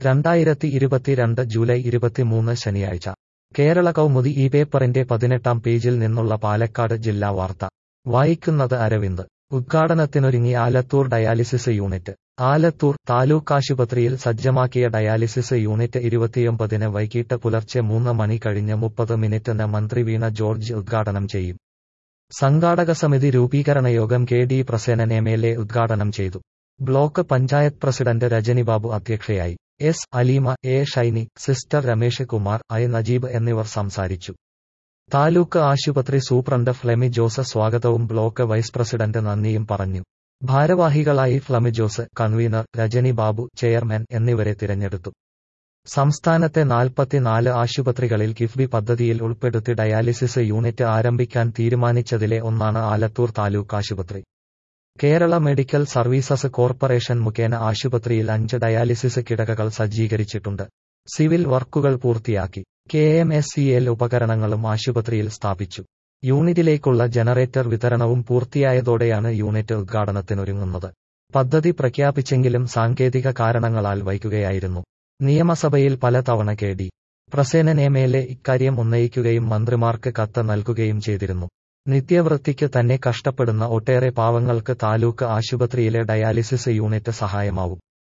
രണ്ടായിരത്തി ഇരുപത്തിരണ്ട് ജൂലൈ ഇരുപത്തിമൂന്ന് ശനിയാഴ്ച കേരള കൗമുദി ഈ പേപ്പറിന്റെ പതിനെട്ടാം പേജിൽ നിന്നുള്ള പാലക്കാട് ജില്ലാ വാർത്ത വായിക്കുന്നത് അരവിന്ദ് ഉദ്ഘാടനത്തിനൊരുങ്ങി ആലത്തൂർ ഡയാലിസിസ് യൂണിറ്റ് ആലത്തൂർ താലൂക്ക് ആശുപത്രിയിൽ സജ്ജമാക്കിയ ഡയാലിസിസ് യൂണിറ്റ് ഇരുപത്തിയൊമ്പതിന് വൈകിട്ട് പുലർച്ചെ മൂന്ന് മണി കഴിഞ്ഞ് മുപ്പത് മിനിറ്റിന് മന്ത്രി വീണ ജോർജ് ഉദ്ഘാടനം ചെയ്യും സംഘാടക സമിതി രൂപീകരണ യോഗം K D Prasenan M L A ഉദ്ഘാടനം ചെയ്തു ബ്ലോക്ക് പഞ്ചായത്ത് പ്രസിഡന്റ് രജനിബാബു അധ്യക്ഷയായി S Aleema A Shiny sister Ramesh Kumar I Najeeb എന്നിവർ സംസാരിച്ചു താലൂക്ക് ആശുപത്രി സൂപ്രണ്ട് ഫ്ലെമി ജോസ് സ്വാഗതവും ബ്ലോക്ക് വൈസ് പ്രസിഡന്റ് നന്ദിയും പറഞ്ഞു ഭാരവാഹികളായി ഫ്ലമി ജോസ് കൺവീനർ രജനി ബാബു ചെയർമാൻ എന്നിവരെ തിരഞ്ഞെടുത്തു സംസ്ഥാനത്തെ നാൽപ്പത്തിനാല് ആശുപത്രികളിൽ കിഫ്ബി പദ്ധതിയിൽ ഉൾപ്പെടുത്തി ഡയാലിസിസ് യൂണിറ്റ് ആരംഭിക്കാൻ തീരുമാനിച്ചതിലെ ഒന്നാണ് ആലത്തൂർ താലൂക്ക് ആശുപത്രി കേരള മെഡിക്കൽ സർവീസസ് കോർപ്പറേഷൻ മുഖേന ആശുപത്രിയിൽ അഞ്ച് ഡയാലിസിസ് കിടകകൾ സജ്ജീകരിച്ചിട്ടുണ്ട് സിവിൽ വർക്കുകൾ പൂർത്തിയാക്കി K M S C L ഉപകരണങ്ങളും ആശുപത്രിയിൽ സ്ഥാപിച്ചു യൂണിറ്റിലേക്കുള്ള ജനറേറ്റർ വിതരണവും പൂർത്തിയായതോടെയാണ് യൂണിറ്റ് ഉദ്ഘാടനത്തിനൊരുങ്ങുന്നത് പദ്ധതി പ്രഖ്യാപിച്ചെങ്കിലും സാങ്കേതിക കാരണങ്ങളാൽ വൈകുകയായിരുന്നു നിയമസഭയിൽ പലതവണ K D Prasenan M L A ഇക്കാര്യം ഉന്നയിക്കുകയും മന്ത്രിമാർക്ക് കത്ത് നൽകുകയും ചെയ്തിരുന്നു നിത്യവൃത്തിക്ക് തന്നെ കഷ്ടപ്പെടുന്ന ഒട്ടേറെ പാവങ്ങൾക്ക് താലൂക്ക് ആശുപത്രിയിലെ ഡയാലിസിസ് യൂണിറ്റ് സഹായമാവും